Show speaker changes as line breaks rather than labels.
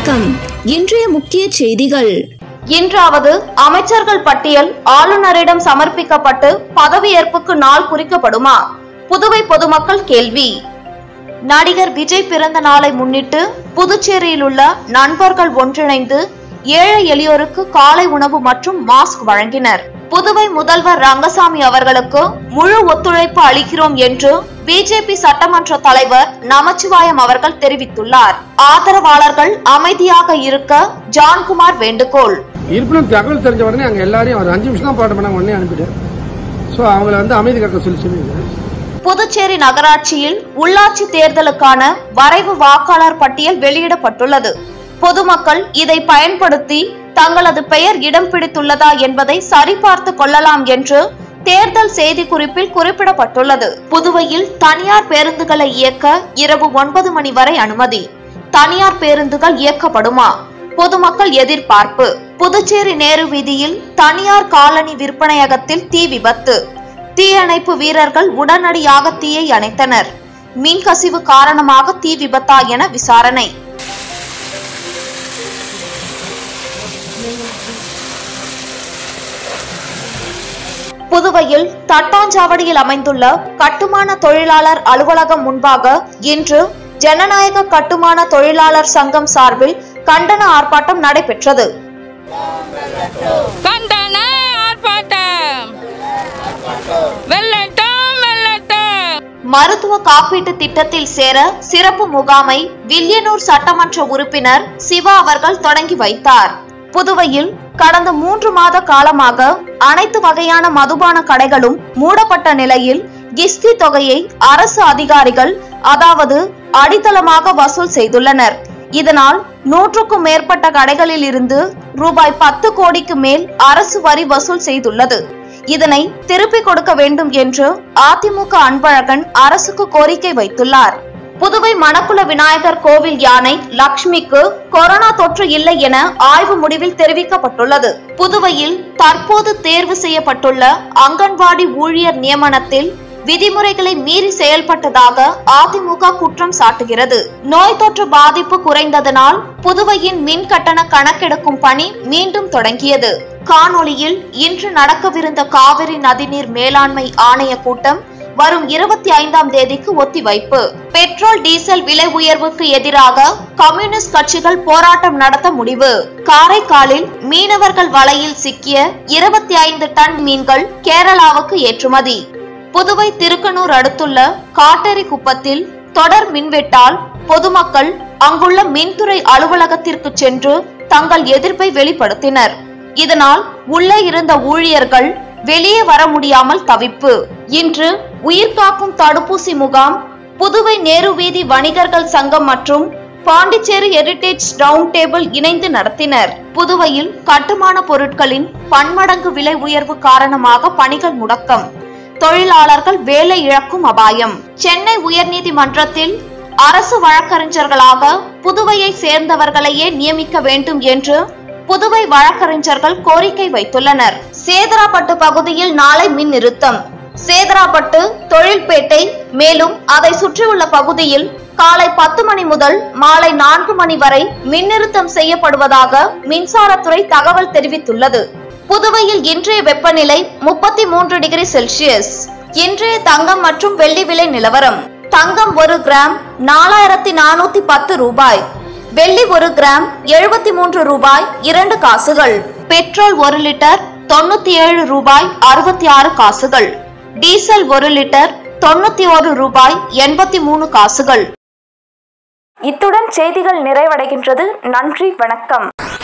வணக்கம் இன்றைய முக்கிய செய்திகள்
இன்றாவது அமைச்சர்கள் பட்டியல் ஆளுநரிடம் சமர்ப்பிக்கப்பட்டு பதவியேற்புக்கு நாள் குறிக்கப்படுமா புதுவை பொதுமக்கள் கேள்வி நடிகர் விஜய் பிறந்த நாளை முன்னிட்டு புதுச்சேரியில் உள்ள நண்பர்கள் ஒன்றிணைந்து ஏழை எளியோருக்கு காலை உணவு மற்றும் மாஸ்க் வழங்கினர் புதுவை முதல்வர் ரங்கசாமி அவர்களுக்கு முழு ஒத்துழைப்பு அளிக்கிறோம் என்று பிஜேபி சட்டமன்ற தலைவர் நமச்சிவாயம் அவர்கள் தெரிவித்துள்ளார் ஆதரவாளர்கள் அமைதியாக இருக்க ஜான்குமார் வேண்டுகோள்
இருப்பினும் தகவல் தெரிஞ்ச உடனே அங்கே எல்லாரையும் ஒரு அஞ்சு நிமிஷம் தான் போராட்டம் பண்ணாங்க உடனே அனுப்பிட்டேன் ஸோ அவங்கள வந்து அமைதி காக்க சொல்லி சொல்லியிருக்கேன்
புதுச்சேரி நகராட்சியில் உள்ளாட்சி தேர்தலுக்கான வரைவு வாக்காளர் பட்டியல் வெளியிடப்பட்டுள்ளது பொதுமக்கள் இதை பயன்படுத்தி தங்களது பெயர் இடம் பிடித்துள்ளதா என்பதை சரிபார்த்து கொள்ளலாம் என்று தேர்தல் செய்திக்குறிப்பில் குறிப்பிடப்பட்டுள்ளது புதுவையில் தனியார் பேருந்துகளை இயக்க இரவு ஒன்பது மணி வரை அனுமதி தனியார் பேருந்துகள் இயக்கப்படுமா பொதுமக்கள் எதிர்பார்ப்பு புதுச்சேரி நேரு வீதியில் தனியார் காலனி விற்பனையகத்தில் தீ விபத்து தீயணைப்பு வீரர்கள் உடனடியாக தீயை அணைத்தனர் மின்கசிவு காரணமாக தீ விபத்தா என விசாரணை புதுவையில் தட்டாஞ்சாவடியில் அமைந்துள்ள கட்டுமான தொழிலாளர் அலுவலகம் முன்பாக இன்று ஜனநாயக கட்டுமான தொழிலாளர் சங்கம் சார்பில் கண்டன ஆர்ப்பாட்டம் நடைபெற்றது
கண்டன ஆர்ப்பாட்டம் வெள்ளட்டம் வெள்ளட்டம்
மருத்துவ காப்பீட்டு திட்டத்தில் சேர சிறப்பு முகாமை வில்லியனூர் சட்டமன்ற உறுப்பினர் சிவா அவர்கள் தொடங்கி வைத்தார் புதுவையில் கடந்த மூன்று மாத காலமாக அனைத்து வகையான மதுபான கடைகளும் மூடப்பட்ட நிலையில் கிஸ்தி தொகையை அரசு அதிகாரிகள் அதாவது அடித்தளமாக வசூல் செய்துள்ளனர் இதனால் நூற்றுக்கும் மேற்பட்ட கடைகளில் இருந்து ரூபாய் பத்து கோடிக்கு மேல் அரசு வரி வசூல் செய்துள்ளது இதனை திருப்பிக் கொடுக்க வேண்டும் என்று அதிமுக அன்பழகன் அரசுக்கு கோரிக்கை வைத்துள்ளார் புதுவை மணக்குள விநாயகர் கோவில் யானை லக்ஷ்மிக்கு கொரோனா தொற்று இல்லை என ஆய்வு முடிவில் தெரிவிக்கப்பட்டுள்ளது புதுவையில் தற்போது தேர்வு செய்யப்பட்டுள்ள அங்கன்வாடி ஊழியர் நியமனத்தில் விதிமுறைகளை மீறி செயல்பட்டதாக அதிமுக குற்றம் சாட்டுகிறது நோய் தொற்று பாதிப்பு குறைந்ததனால் புதுவையின் மின் கட்டண கணக்கெடுக்கும் பணி மீண்டும் தொடங்கியது காணொளியில் இன்று நடக்கவிருந்த காவிரி நதிநீர் மேலாண்மை ஆணைய கூட்டம் வரும் இருபத்தி ஐந்தாம் தேதிக்கு ஒத்திவைப்பு பெட்ரோல் டீசல் விலை உயர்வுக்கு எதிராக கம்யூனிஸ்ட் கட்சிகள் போராட்டம் நடத்த முடிவு காரைக்காலில் மீனவர்கள் வலையில் சிக்கிய இருபத்தி ஐந்து டன் மீன்கள் கேரளாவுக்கு ஏற்றுமதி புதுவை திருக்கனூர் அடுத்துள்ள காட்டேரி குப்பத்தில் தொடர் மின்வெட்டால் பொதுமக்கள் அங்குள்ள மின்துறை அலுவலகத்திற்கு சென்று தங்கள் எதிர்ப்பை வெளிப்படுத்தினர் இதனால் உள்ளே இருந்த ஊழியர்கள் வெளியே வர முடியாமல் தவிப்பு இன்று உயிர்காக்கும் தடுப்பூசி முகாம் புதுவை நேரு வீதி வணிகர்கள் சங்கம் மற்றும் பாண்டிச்சேரி ஹெரிடேஜ் ரவுண்ட் டேபிள் இணைந்து நடத்தினர் புதுவையில் கட்டுமான பொருட்களின் பன்மடங்கு விலை உயர்வு காரணமாக பணிகள் முடக்கம் தொழிலாளர்கள் வேலை இழக்கும் அபாயம் சென்னை உயர்நீதிமன்றத்தில் அரசு வழக்கறிஞர்களாக புதுவையை சேர்ந்தவர்களையே நியமிக்க வேண்டும் என்று புதுவை வழக்கறிஞர்கள் கோரிக்கை வைத்துள்ளனர் சேதராப்பட்டு பகுதியில் நாளை மின் நிறுத்தம் சேதராப்பட்டு தொழில்பேட்டை மேலும் அதை சுற்றியுள்ள பகுதியில் காலை பத்து மணி முதல் மாலை நான்கு மணி வரை மின் நிறுத்தம் செய்யப்படுவதாக மின்சாரத்துறை தகவல் தெரிவித்துள்ளது புதுவையில் இன்றைய வெப்பநிலை முப்பத்தி மூன்று டிகிரி செல்சியஸ் இன்றைய தங்கம் மற்றும் வெள்ளி விலை நிலவரம் தங்கம் ஒரு கிராம் நாலாயிரத்தி நானூத்தி பத்து ரூபாய் வெள்ளி ஒரு கிராம் எழுபத்தி மூன்று ரூபாய் இரண்டு காசுகள் பெட்ரோல் ஒரு லிட்டர் தொண்ணூத்தி ஏழு ரூபாய் அறுபத்தி ஆறு காசுகள் டீசல் ஒரு லிட்டர் தொண்ணூத்தி ஒரு ரூபாய் எண்பத்தி மூணு காசுகள் இத்துடன் செய்திகள் நிறைவடைகின்றது நன்றி வணக்கம்